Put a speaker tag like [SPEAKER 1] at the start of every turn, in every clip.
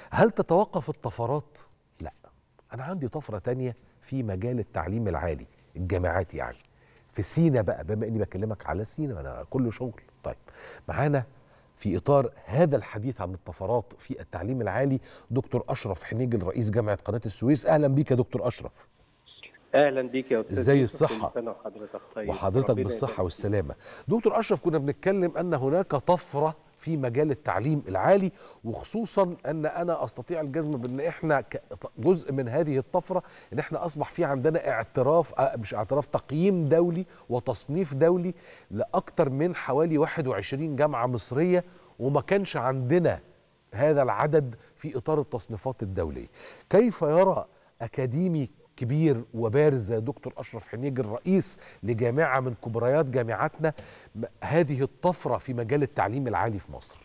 [SPEAKER 1] هل تتوقف الطفرات؟ لا أنا عندي طفرة تانية في مجال التعليم العالي الجامعات يعني في سينا بقى بما إني بكلمك على سينا أنا كله شغل طيب معانا في إطار هذا الحديث عن الطفرات في التعليم العالي دكتور أشرف حنيجل رئيس جامعة قناة السويس أهلا بيك يا دكتور أشرف
[SPEAKER 2] اهلا بيك يا استاذ
[SPEAKER 1] ازاي
[SPEAKER 2] يوسف،
[SPEAKER 1] الصحة؟
[SPEAKER 2] كل سنة وحضرتك طيب
[SPEAKER 1] وحضرتك
[SPEAKER 2] ربنا
[SPEAKER 1] بالصحة
[SPEAKER 2] يبارك
[SPEAKER 1] والسلامة دكتور أشرف كنا بنتكلم أن هناك طفرة في مجال التعليم العالي وخصوصا أن أنا أستطيع الجزم بأن إحنا ك- جزء من هذه الطفرة أن إحنا أصبح في عندنا اعتراف آه، مش اعتراف تقييم دولي وتصنيف دولي لأكثر من حوالي 21 جامعة مصرية وما كانش عندنا هذا العدد في إطار التصنيفات الدولية كيف يرى أكاديمي كبير وبارز زي دكتور أشرف حنيجي الرئيس لجامعة من كبريات جامعاتنا م- هذه الطفرة في مجال التعليم العالي في مصر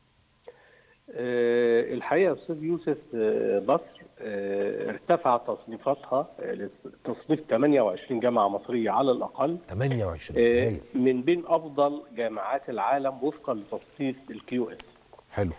[SPEAKER 2] آه، الحقيقه يا استاذ يوسف آه، مصر آه، ارتفع تصنيفاتها آه، لتصنيف 28 جامعه مصريه على الاقل
[SPEAKER 1] 28
[SPEAKER 2] آه،
[SPEAKER 1] هايل
[SPEAKER 2] من بين افضل جامعات العالم وفقا لتصنيف الكيو اس
[SPEAKER 1] حلو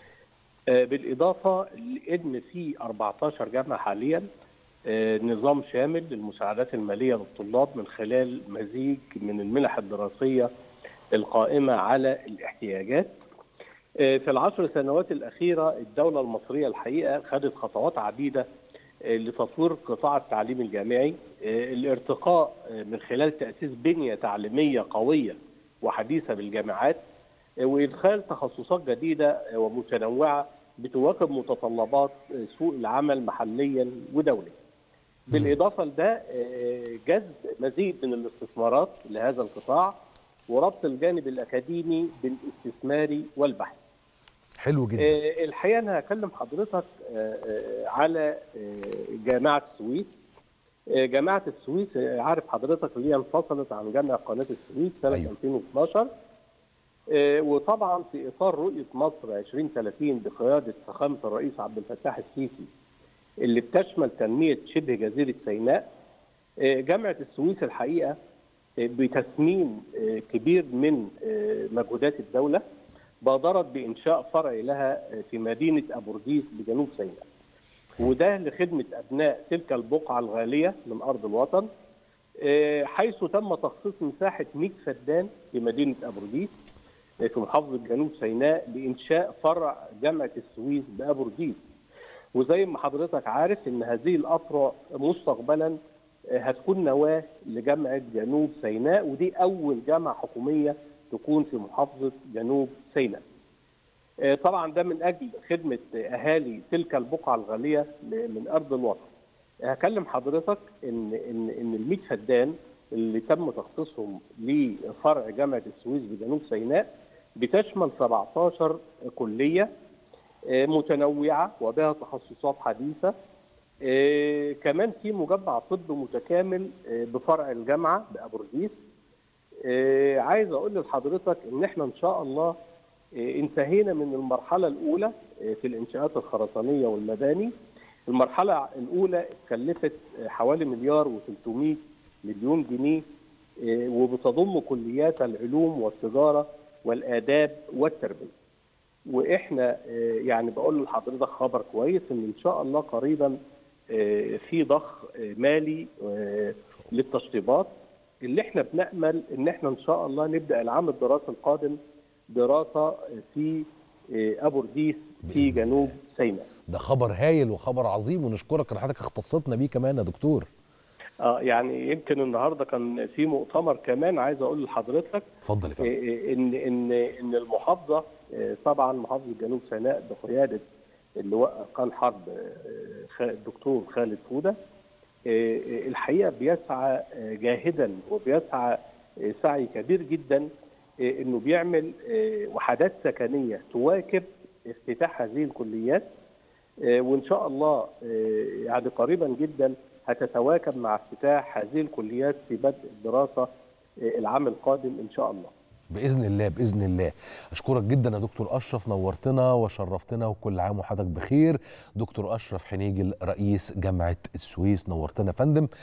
[SPEAKER 2] بالاضافه لان في 14 جامعه حاليا آه، نظام شامل للمساعدات الماليه للطلاب من خلال مزيج من المنح الدراسيه القائمه على الاحتياجات آه، في العشر سنوات الأخيرة الدولة المصرية الحقيقة خدت خطوات عديدة آه، لتطوير قطاع التعليم الجامعي آه، الارتقاء آه، من خلال تأسيس بنية تعليمية قوية وحديثة بالجامعات آه، وإدخال تخصصات جديدة آه، ومتنوعة بتواكب متطلبات آه، سوق العمل محليا ودوليا بالإضافة لده آه، جذب مزيد من الاستثمارات لهذا القطاع وربط الجانب الأكاديمي بالاستثماري والبحث
[SPEAKER 1] حلو جدا
[SPEAKER 2] آه، الحقيقه انا هكلم حضرتك آه، آه، على آه، جامعه السويس آه، جامعه السويس آه، عارف حضرتك اللي هي انفصلت عن جامعه قناه السويس سنه
[SPEAKER 1] أيوة.
[SPEAKER 2] 2012 آه، وطبعا في اطار رؤيه مصر 2030 بقياده فخامه الرئيس عبد الفتاح السيسي اللي بتشمل تنميه شبه جزيره سيناء آه، جامعه السويس الحقيقه آه، بتسمين آه، كبير من آه، مجهودات الدوله بادرت بإنشاء فرع لها في مدينة أبورديس بجنوب سيناء وده لخدمة أبناء تلك البقعة الغالية من أرض الوطن آه، حيث تم تخصيص مساحة 100 فدان في مدينة أبورديس آه، في محافظة جنوب سيناء لإنشاء فرع جامعة السويس بأبورديس وزي ما حضرتك عارف إن هذه الأفرع مستقبلا آه، هتكون نواة لجامعة جنوب سيناء ودي أول جامعة حكومية تكون في محافظة جنوب سيناء آه، طبعا ده من أجل خدمة أهالي تلك البقعة الغالية من أرض الوطن هكلم حضرتك إن إن إن ال 100 فدان اللي تم تخصيصهم لفرع جامعة السويس بجنوب سيناء بتشمل 17 كلية آه، متنوعة وبها تخصصات حديثة آه، كمان في مجمع طب متكامل آه، بفرع الجامعة بأبورديس آه، عايز اقول لحضرتك ان احنا ان شاء الله آه، انتهينا من المرحله الاولى آه، في الانشاءات الخرسانيه والمباني المرحله الاولى كلفت آه، حوالي مليار و300 مليون جنيه آه، وبتضم كليات العلوم والتجاره والاداب والتربيه واحنا آه، يعني بقول لحضرتك خبر كويس ان ان شاء الله قريبا آه، في ضخ آه، مالي آه، للتشطيبات اللي احنا بنامل ان احنا ان شاء الله نبدا العام الدراسي القادم دراسه في آه، ابورديس في
[SPEAKER 1] بإذن
[SPEAKER 2] جنوب سيناء.
[SPEAKER 1] ده خبر هايل وخبر عظيم ونشكرك ان حضرتك اختصتنا بيه كمان يا دكتور
[SPEAKER 2] اه يعني يمكن النهارده كان في مؤتمر كمان عايز اقول لحضرتك
[SPEAKER 1] اتفضل يا فندم
[SPEAKER 2] آه، ان ان ان المحافظه آه، طبعا محافظه جنوب سيناء بقياده اللواء قان حرب آه، خ- الدكتور خالد فوده آه، آه، الحقيقه بيسعى آه، جاهدا وبيسعى آه، سعي كبير جدا آه، انه بيعمل آه، وحدات سكنيه تواكب افتتاح هذه الكليات آه، وان شاء الله آه، يعني قريبا جدا هتتواكب مع افتتاح هذه الكليات في بدء الدراسه آه، العام القادم ان شاء الله.
[SPEAKER 1] باذن الله باذن الله اشكرك جدا يا دكتور اشرف نورتنا وشرفتنا وكل عام وحضرتك بخير دكتور اشرف حنيجل رئيس جامعه السويس نورتنا يا فندم